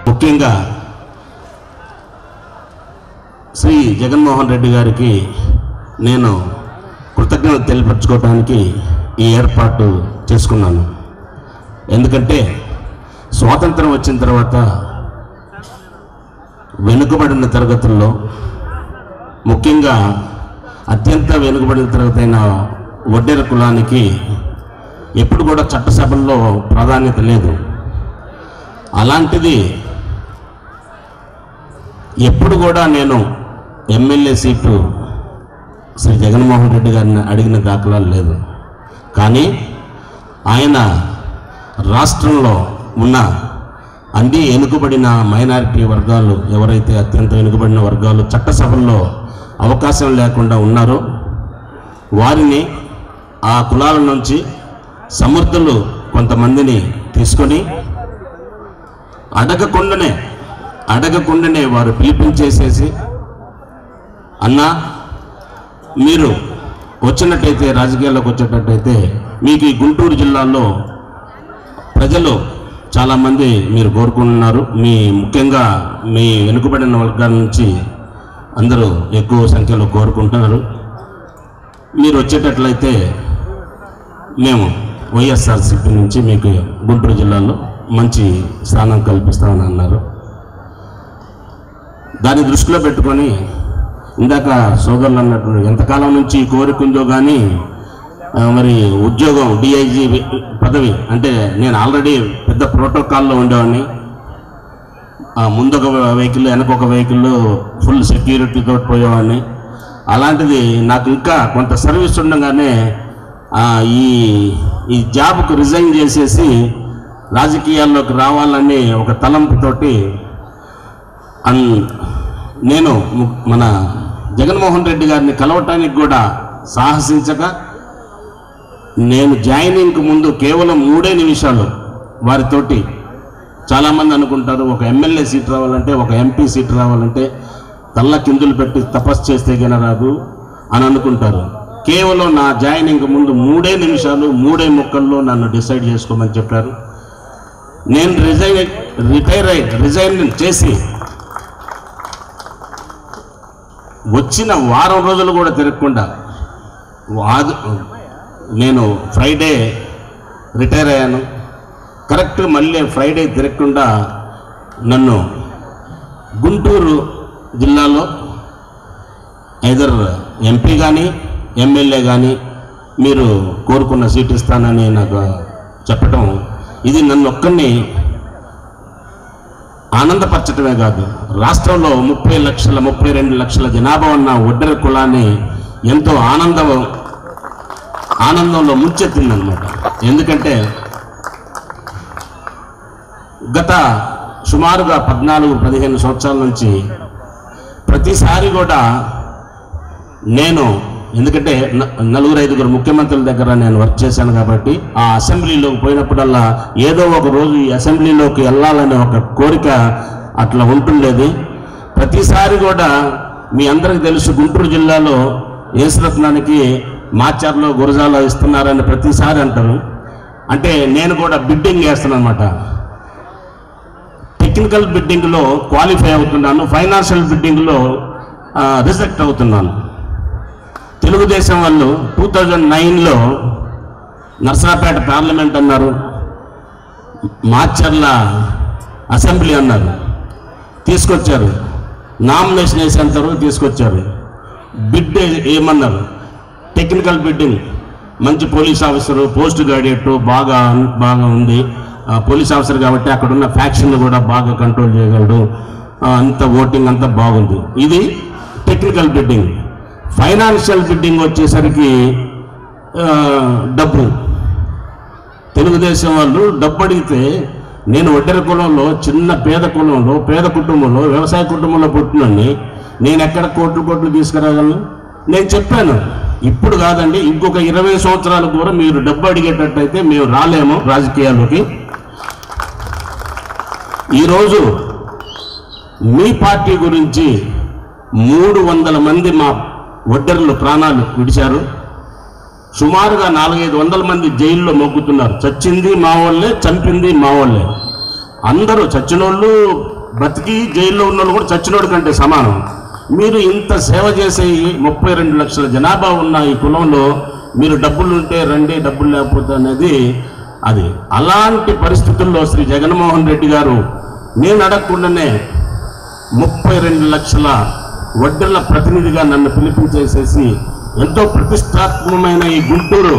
ముఖ్యంగా శ్రీ జగన్మోహన్ రెడ్డి గారికి నేను కృతజ్ఞత తెలియపరచుకోవడానికి ఈ ఏర్పాటు చేసుకున్నాను ఎందుకంటే స్వాతంత్రం వచ్చిన తర్వాత వెనుకబడిన తరగతుల్లో ముఖ్యంగా అత్యంత వెనుకబడిన తరగతి అయిన వడ్డెర కులానికి ఎప్పుడు కూడా చట్టసభల్లో ప్రాధాన్యత లేదు అలాంటిది ఎప్పుడు కూడా నేను ఎమ్మెల్యే సీటు శ్రీ జగన్మోహన్ రెడ్డి గారిని అడిగిన దాఖలాలు లేదు కానీ ఆయన రాష్ట్రంలో ఉన్న అన్ని వెనుకబడిన మైనారిటీ వర్గాలు ఎవరైతే అత్యంత వెనుకబడిన వర్గాలు చట్టసభల్లో అవకాశం లేకుండా ఉన్నారో వారిని ఆ కులాల నుంచి సమర్థులు కొంతమందిని తీసుకొని అడగకుండానే అడగకుండానే వారు పిలిపించేసేసి అన్నా మీరు వచ్చినట్టయితే రాజకీయాల్లోకి వచ్చేటట్టయితే మీకు ఈ గుంటూరు జిల్లాలో ప్రజలు చాలామంది మీరు కోరుకుంటున్నారు మీ ముఖ్యంగా మీ వెనుకబడిన వర్గాల నుంచి అందరూ ఎక్కువ సంఖ్యలో కోరుకుంటున్నారు మీరు వచ్చేటట్లయితే మేము వైఎస్ఆర్సీపీ నుంచి మీకు గుంటూరు జిల్లాలో మంచి స్థానం కల్పిస్తామని అన్నారు దాన్ని దృష్టిలో పెట్టుకొని ఇందాక సోదరులు అన్నట్టు ఎంతకాలం నుంచి ఈ కోరిక ఉందో కానీ ఆ, మరి ఉద్యోగం డిఐజీ పదవి అంటే నేను ఆల్రెడీ పెద్ద ప్రోటోకాల్లో ఉండేవాడిని ఆ, ముందొక వెహికల్ వెనకొక వెహికల్ ఫుల్ సెక్యూరిటీతో పోయేవాడిని అలాంటిది నాకు ఇంకా కొంత సర్వీస్ ఉండగానే ఆ, ఈ ఈ జాబ్కు రిజైన్ చేసేసి రాజకీయాల్లోకి రావాలని ఒక తలంపుతోటి అన్ నేను ము- మన జగన్మోహన్ రెడ్డి గారిని కలవటానికి కూడా సాహసించక నేను జాయినింగ్కి ముందు కేవలం మూడే నిమిషాలు వారితోటి చాలామంది అనుకుంటారు ఒక ఎమ్మెల్యే సీట్ రావాలంటే ఒక ఎంపీ సీట్ రావాలంటే తల్ల కిందులు పెట్టి తపస్సు చేస్తే గన రాదు అని అనుకుంటారు కేవలం నా జాయినింగ్ ముందు మూడే నిమిషాలు మూడే ముక్కల్లో నన్ను డిసైడ్ చేసుకోమని చెప్పారు నేను రిజైన్ రిటైర్ అయి రిజైన్ చేసి వచ్చిన వారం రోజులు కూడా తిరగకుండా వాదు నేను ఫ్రైడే రిటైర్ అయ్యాను కరెక్ట్ మళ్ళీ ఫ్రైడే తిరగకుండా నన్ను గుంటూరు జిల్లాలో ఐదర్ ఎంపీ కానీ ఎమ్మెల్యే కానీ మీరు కోరుకున్న సీట్ ఇస్తానని నాకు చెప్పటం ఇది నన్ను ఒక్కరిని ఆనందపరచటమే కాదు రాష్ట్రంలో ముప్పై లక్షల ముప్పై రెండు లక్షల జనాభా ఉన్న ఒడ్డెర కులాన్ని ఎంతో ఆనందం ఆనందంలో ముంచెత్తిందనమాట ఎందుకంటే గత సుమారుగా పద్నాలుగు పదిహేను సంవత్సరాల నుంచి ప్రతిసారి కూడా నేను ఎందుకంటే న- నలుగురు ఐదుగురు ముఖ్యమంత్రుల దగ్గర నేను వర్క్ చేశాను కాబట్టి ఆ అసెంబ్లీలోకి పోయినప్పుడల్లా ఏదో ఒక రోజు ఈ అసెంబ్లీలోకి వెళ్ళాలనే ఒక కోరిక అట్లా ఉంటుండేది ప్రతిసారి కూడా మీ అందరికి తెలుసు గుంటూరు జిల్లాలో యేసురత్నానికి మాచర్లో గురజాలో ఇస్తున్నారని ప్రతిసారి అంటారు అంటే నేను కూడా బిడ్డింగ్ చేస్తాను అనమాట టెక్నికల్ బిడ్డింగ్లో క్వాలిఫై అవుతున్నాను ఫైనాన్షియల్ బిడ్డింగ్లో రిజెక్ట్ అవుతున్నాను తెలుగుదేశం వాళ్ళు టూ థౌజండ్ నైన్లో నర్సరాపేట పార్లమెంట్ అన్నారు మాచర్ల అసెంబ్లీ అన్నారు తీసుకొచ్చారు నామినేషన్ వేసేంత వరకు తీసుకొచ్చారు బిడ్ ఏమన్నారు టెక్నికల్ బిడ్డింగ్ మంచి పోలీస్ ఆఫీసరు పోస్ట్ గ్రాడ్యుయేట్ బాగా బాగా ఉంది ఆ, పోలీస్ ఆఫీసర్ కాబట్టి అక్కడ ఉన్న ఫ్యాక్షన్ కూడా బాగా కంట్రోల్ చేయగలడు ఆ, అంత ఓటింగ్ అంతా బాగుంది ఇది టెక్నికల్ బిడ్డింగ్ ఫైనాన్షియల్ బిడ్డింగ్ వచ్చేసరికి ఆ, డబ్బు తెలుగుదేశం వాళ్ళు డబ్బు అడిగితే నేను ఒడ్డెర కులంలో చిన్న పేద కులంలో పేద కుటుంబంలో వ్యవసాయ కుటుంబంలో పుట్టినండి నేను ఎక్కడ కోట్లు కోట్లు తీసుకురాగలను నేను చెప్పాను ఇప్పుడు కాదండి ఇంకొక ఇరవై సంవత్సరాలు కూడా మీరు డబ్బు అడిగేటట్టయితే మేము రాలేము రాజకీయాల్లోకి ఈరోజు మీ పార్టీ గురించి మూడు వందల మంది మా ఒడ్డర్లు ప్రాణాలు విడిచారు సుమారుగా నాలుగైదు వందల మంది జైల్లో మొగ్గుతున్నారు చచ్చింది మా వాళ్ళే చంపింది మా వాళ్ళే అందరూ చచ్చినోళ్ళు బతికి జైల్లో ఉన్న వాళ్ళు కూడా చచ్చినోడి కంటే సమానం మీరు ఇంత సేవ చేసే ఈ ముప్పై రెండు లక్షల జనాభా ఉన్న ఈ కులంలో మీరు డబ్బులు ఉంటే రండి డబ్బులు లేకపోతే అనేది అది అలాంటి పరిస్థితుల్లో శ్రీ జగన్మోహన్ రెడ్డి గారు నేను అడగకుండానే ముప్పై రెండు లక్షల వడ్డీల ప్రతినిధిగా నన్ను పిలిపించేసేసి ఎంతో ప్రతిష్టాత్మకమైన ఈ గుంటూరు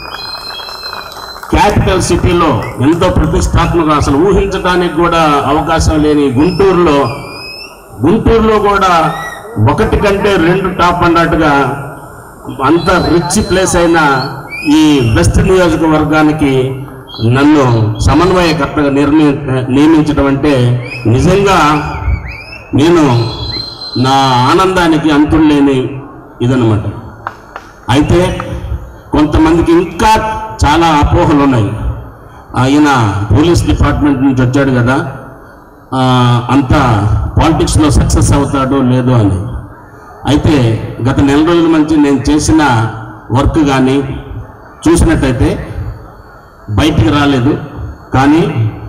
క్యాపిటల్ సిటీలో ఎంతో ప్రతిష్టాత్మక అసలు ఊహించడానికి కూడా అవకాశం లేని గుంటూరులో గుంటూరులో కూడా ఒకటి కంటే రెండు టాప్ అన్నట్టుగా అంత రిచ్ ప్లేస్ అయిన ఈ వెస్ట్ నియోజకవర్గానికి నన్ను సమన్వయకర్తగా నిర్మి నియమించడం అంటే నిజంగా నేను నా ఆనందానికి అంతులేని ఇదనమాట అయితే కొంతమందికి ఇంకా చాలా అపోహలు ఉన్నాయి ఆయన పోలీస్ డిపార్ట్మెంట్ నుంచి వచ్చాడు కదా ఆ, అంత పాలిటిక్స్లో సక్సెస్ అవుతాడో లేదో అని అయితే గత నెల రోజుల నుంచి నేను చేసిన వర్క్ కానీ చూసినట్టయితే బయటికి రాలేదు కానీ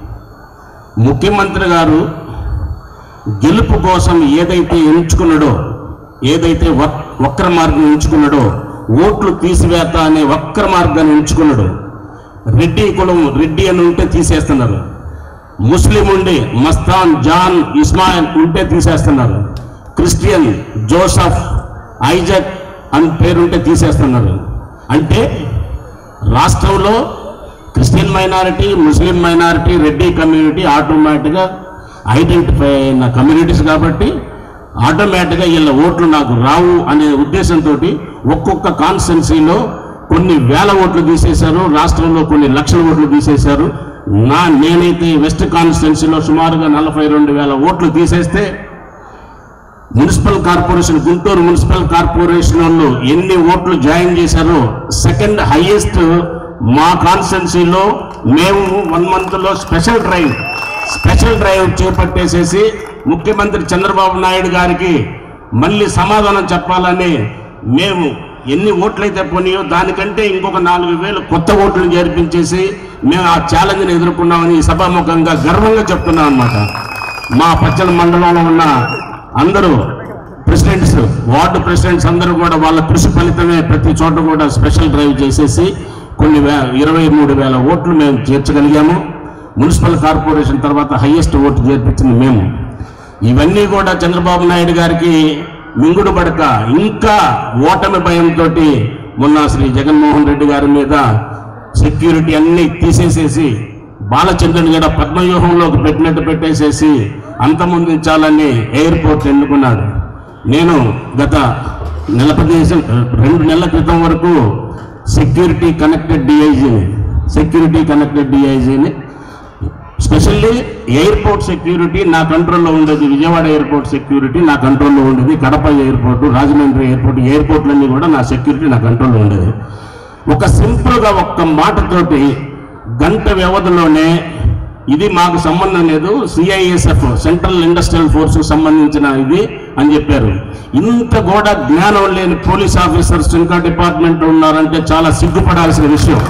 ముఖ్యమంత్రి గారు గెలుపు కోసం ఏదైతే ఎంచుకున్నాడో ఏదైతే వక్- వక్ర మార్గం ఎంచుకున్నాడో ఓట్లు తీసివేత అనే వక్ర మార్గాన్ని ఎంచుకున్నాడు రెడ్డి కులం రెడ్డి అని ఉంటే తీసేస్తున్నారు ముస్లిం ఉండి మస్తాన్ జాన్ ఇస్మాయిల్ ఉంటే తీసేస్తున్నారు క్రిస్టియన్ జోసఫ్ ఐజక్ అని పేరుంటే తీసేస్తున్నారు అంటే రాష్ట్రంలో Christian minority Muslim minority Reddy community ఆటోమేటిక్గా ఐడెంటిఫై అయిన కమ్యూనిటీస్ కాబట్టి ఆటోమేటిక్గా వీళ్ళ ఓట్లు నాకు రావు అనే ఉద్దేశంతో ఒక్కొక్క కాన్స్టెన్సీలో కొన్ని వేల ఓట్లు తీసేశారు రాష్ట్రంలో కొన్ని లక్షల ఓట్లు తీసేశారు నా నేనైతే వెస్ట్ కాన్స్టిట్యున్సీలో సుమారుగా నలభై రెండు వేల ఓట్లు తీసేస్తే municipal corporation Guntur municipal corporation వాళ్ళు ఎన్ని ఓట్లు జాయిన్ చేశారో సెకండ్ హైయెస్ట్ మా కాన్స్టిట్యున్సీలో మేము వన్ మంత్లో స్పెషల్ డ్రైవ్ స్పెషల్ డ్రైవ్ చేపట్టేసేసి ముఖ్యమంత్రి చంద్రబాబు నాయుడు గారికి మళ్ళీ సమాధానం చెప్పాలని మేము ఎన్ని ఓట్లయితే పోనీయో దానికంటే ఇంకొక నాలుగు వేలు కొత్త ఓట్లు చేర్పించేసి మేము ఆ ఛాలెంజ్ని ఎదుర్కొన్నామని ఈ సభాముఖంగా గర్వంగా చెప్తున్నాం అన్నమాట మా పచ్చల మండలంలో ఉన్న అందరూ ప్రెసిడెంట్స్ వార్డు ప్రెసిడెంట్స్ అందరూ కూడా వాళ్ళ కృషి ఫలితమే ప్రతి చోట కూడా స్పెషల్ డ్రైవ్ చేసేసి కొన్ని వే ఇరవై మూడు వేల ఓట్లు మేము చేర్చగలిగాము మున్సిపల్ కార్పొరేషన్ తర్వాత హైయెస్ట్ ఓటు చేర్పించింది మేము ఇవన్నీ కూడా చంద్రబాబు నాయుడు గారికి మింగుడు పడక ఇంకా ఓటమి భయంతో మొన్న శ్రీ జగన్మోహన్ రెడ్డి గారి మీద సెక్యూరిటీ అన్ని తీసేసేసి బాలచంద్రుని కూడా పద్మవ్యూహంలోకి పెట్టినట్టు పెట్టేసేసి అంతమొందించాలని ఎయిర్పోర్ట్ ఎన్నుకున్నాడు నేను గత నెల పదిహేను రెండు నెలల క్రితం వరకు సెక్యూరిటీ కనెక్టెడ్ డిఐజీని సెక్యూరిటీ కనెక్టెడ్ డిఐజీని స్పెషల్లీ ఎయిర్పోర్ట్ సెక్యూరిటీ నా కంట్రోల్లో ఉండేది విజయవాడ ఎయిర్పోర్ట్ సెక్యూరిటీ నా కంట్రోల్లో ఉండేది కడప ఎయిర్పోర్ట్ రాజమండ్రి ఎయిర్పోర్ట్ ఎయిర్పోర్ట్లన్నీ కూడా నా సెక్యూరిటీ నా కంట్రోల్లో ఉండేది ఒక సింపుల్గా ఒక్క మాటతోటి గంట వ్యవధిలోనే ఇది మాకు సంబంధం లేదు సిఐఎస్ఎఫ్ సెంట్రల్ ఇండస్ట్రియల్ ఫోర్స్ సంబంధించిన ఇది అని చెప్పారు ఇంత కూడా జ్ఞానం లేని పోలీస్ ఆఫీసర్స్ ఇంకా డిపార్ట్మెంట్ ఉన్నారంటే చాలా సిగ్గుపడాల్సిన విషయం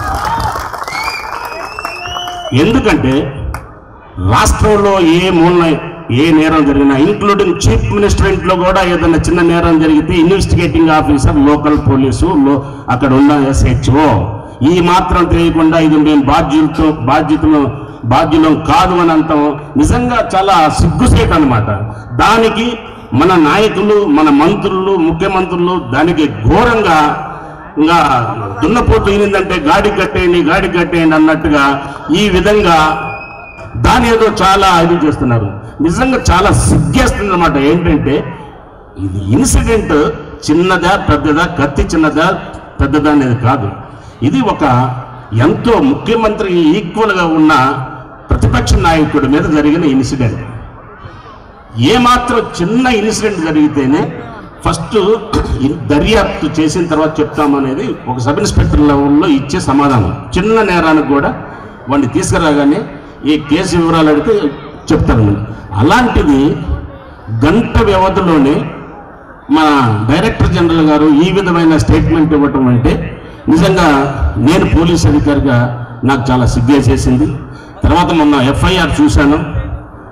ఎందుకంటే రాష్ట్రంలో ఏ మూలన ఏ నేరం జరిగినా ఇంక్లూడింగ్ చీఫ్ మినిస్టర్ ఇంట్లో కూడా ఏదైనా చిన్న నేరం జరిగితే ఇన్వెస్టిగేటింగ్ ఆఫీసర్ లోకల్ పోలీసు లో అక్కడ ఉన్న ఎస్హెచ్ఓ ఈ మాత్రం తెలియకుండా ఇది మేము బాధ్యులతో బాధ్యతలు బాధ్యులం కాదు అని అంటాం నిజంగా చాలా సిగ్గుసేట్ అన్నమాట దానికి మన నాయకులు మన మంత్రులు ముఖ్యమంత్రులు దానికి ఘోరంగా ఇంకా దున్నపోతు ఈనిందంటే గాడి కట్టేయండి గాడి కట్టేయండి అన్నట్టుగా ఈ విధంగా దాని ఏదో చాలా ఇది చేస్తున్నారు నిజంగా చాలా సిగ్గేస్తుంది అనమాట ఏంటంటే ఇది ఇన్సిడెంట్ చిన్నదా పెద్దదా కత్తి చిన్నదా పెద్దదా అనేది కాదు ఇది ఒక ఎంతో ముఖ్యమంత్రి ఈక్వల్గా ఉన్న ప్రతిపక్ష నాయకుడి మీద జరిగిన ఇన్సిడెంట్ ఏమాత్రం చిన్న ఇన్సిడెంట్ జరిగితేనే ఫస్ట్ ఇన్- దర్యాప్తు చేసిన తర్వాత చెప్తామనేది ఒక సబ్ ఇన్స్పెక్టర్ లెవెల్లో ఇచ్చే సమాధానం చిన్న నేరానికి కూడా వాడిని తీసుకురాగానే ఈ కేసు వివరాలు అడిగితే చెప్తారు అలాంటిది గంట వ్యవధిలోనే మన డైరెక్టర్ జనరల్ గారు ఈ విధమైన స్టేట్మెంట్ ఇవ్వటం అంటే నిజంగా నేను పోలీస్ అధికారిగా నాకు చాలా సిగ్గే చేసింది తర్వాత మొన్న ఎఫ్ఐఆర్ చూశాను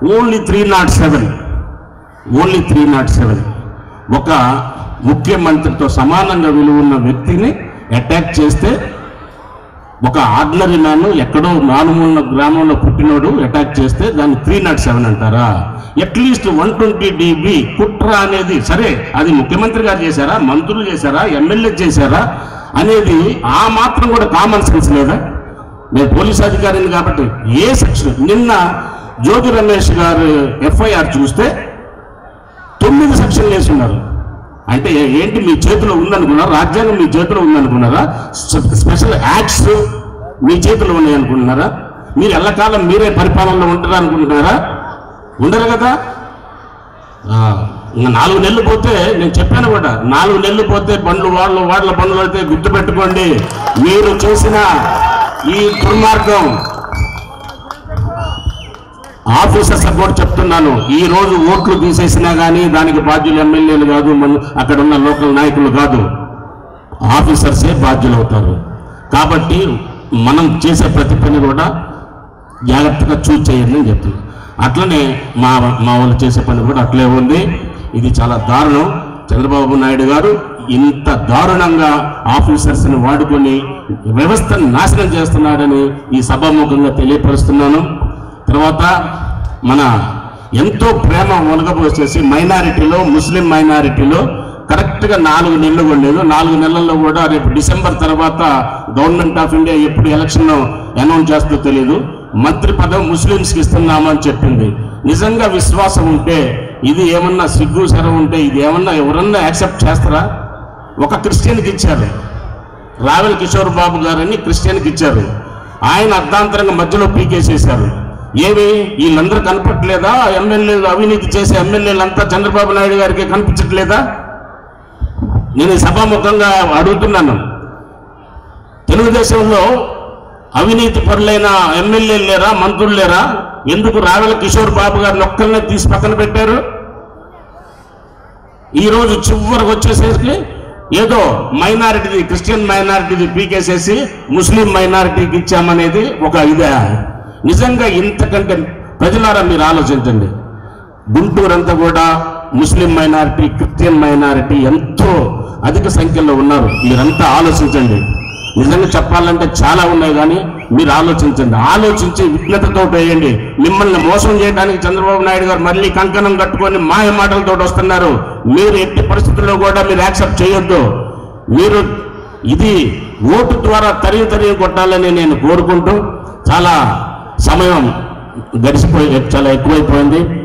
only three not seven only three not seven ఒక ముఖ్యమంత్రితో సమానంగా విలువ ఉన్న వ్యక్తిని అటాక్ చేస్తే ఒక ఆర్డినరీ మ్యాన్ ఎక్కడో మానుమూల గ్రామంలో పుట్టినోడు అటాక్ చేస్తే దాన్ని త్రీ నాట్ సెవెన్ అంటారా అట్లీస్ట్ వన్ ట్వంటీ డిబి కుట్ర అనేది సరే అది ముఖ్యమంత్రి గారు చేశారా మంత్రులు చేశారా ఎమ్మెల్యే చేశారా అనేది ఆ మాత్రం కూడా కామన్ సెన్స్ లేదా నేను పోలీస్ అధికారిని కాబట్టి ఏ సెక్షన్ నిన్న జ్యోతి రమేష్ గారు ఎఫ్ఐఆర్ చూస్తే తొమ్మిది సెక్షన్లు వేసి ఉన్నారు అంటే ఏ- ఏంటి మీ చేతిలో ఉందనుకున్నారా రాజ్యాంగం మీ చేతిలో ఉందనుకున్నారా స్పె- స్పెషల్ యాక్ట్స్ మీ చేతిలో ఉన్నాయి అనుకుంటున్నారా మీరు ఎల్లకాలం మీరే పరిపాలనలో ఉంటారా అనుకుంటున్నారా ఉండరు కదా ఆ, ఇంకా నాలుగు నెలలు పోతే నేను చెప్పాను కూడా నాలుగు నెలలు పోతే బండ్లు వాళ్ళు వాళ్ళ బండ్లు అయితే గుర్తు పెట్టుకోండి మీరు చేసిన ఈ దుర్మార్గం ఆఫీసర్ సపోర్ట్ చెప్తున్నాను ఈ రోజు ఓట్లు తీసేసినా కానీ దానికి బాధ్యులు ఎమ్మెల్యేలు కాదు మన అక్కడ ఉన్న లోకల్ నాయకులు కాదు ఆఫీసర్సే బాధ్యులు అవుతారు కాబట్టి మనం చేసే ప్రతి పని కూడా జాగ్రత్తగా చూస్ చేయండి అని చెప్తున్నాను అట్లనే మా మా వాళ్ళు చేసే పని కూడా అట్లే ఉంది ఇది చాలా దారుణం చంద్రబాబు నాయుడు గారు ఇంత దారుణంగా ఆఫీసర్స్ని వాడుకొని వ్యవస్థను నాశనం చేస్తున్నాడని ఈ సభాముఖంగా తెలియపరుస్తున్నాను తర్వాత మన ఎంతో ప్రేమ ఒలగబోసేసి మైనారిటీలో ముస్లిం మైనారిటీలో కరెక్ట్గా నాలుగు నెలలు ఉండేది నాలుగు నెలల్లో కూడా రేపు డిసెంబర్ తర్వాత గవర్నమెంట్ ఆఫ్ ఇండియా ఎప్పుడు ఎలక్షన్ అనౌన్స్ చేస్తుందో తెలియదు మంత్రి పదవి ముస్లింస్కి ఇస్తున్నామని చెప్పింది నిజంగా విశ్వాసం ఉంటే ఇది ఏమన్నా సిగ్గు శరం ఉంటే ఇది ఏమన్నా ఎవరన్నా యాక్సెప్ట్ చేస్తారా ఒక క్రిస్టియన్కి ఇచ్చారు రావెల్ కిషోర్ బాబు గారని క్రిస్టియన్కి ఇచ్చారు ఆయన అర్ధాంతరంగా మధ్యలో పీకేసేశారు ఏమి వీళ్ళందరూ కనపట్లేదా ఎమ్మెల్యేలు అవినీతి చేసే ఎమ్మెల్యేలంతా చంద్రబాబు నాయుడు గారికి కనిపించట్లేదా నేను ఈ సభాముఖంగా అడుగుతున్నాను తెలుగుదేశంలో అవినీతి పరులైన ఎమ్మెల్యేలు లేరా మంత్రులు లేరా ఎందుకు రావెల కిషోర్ బాబు గారిని ఒక్కరినే తీసి పక్కన పెట్టారు ఈ రోజు చివరికి వచ్చేసరికి ఏదో మైనారిటీది క్రిస్టియన్ మైనారిటీది పీకేసేసి ముస్లిం మైనారిటీకి ఇచ్చామనేది ఒక ఇదే నిజంగా ఇంతకంటే ప్రజలారా మీరు ఆలోచించండి గుంటూరు అంతా కూడా ముస్లిం మైనారిటీ క్రిస్టియన్ మైనారిటీ ఎంతో అధిక సంఖ్యలో ఉన్నారు మీరంతా ఆలోచించండి నిజంగా చెప్పాలంటే చాలా ఉన్నాయి కానీ మీరు ఆలోచించండి ఆలోచించి విఘ్నతతో వేయండి మిమ్మల్ని మోసం చేయడానికి చంద్రబాబు నాయుడు గారు మళ్ళీ కంకణం కట్టుకొని మాయ మాటలతో వస్తున్నారు మీరు ఎట్టి పరిస్థితుల్లో కూడా మీరు యాక్సెప్ట్ చేయొద్దు మీరు ఇది ఓటు ద్వారా తరిగి తరిగి కొట్టాలని నేను కోరుకుంటూ చాలా సమయం గడిచిపోయి చాలా ఎక్కువైపోయింది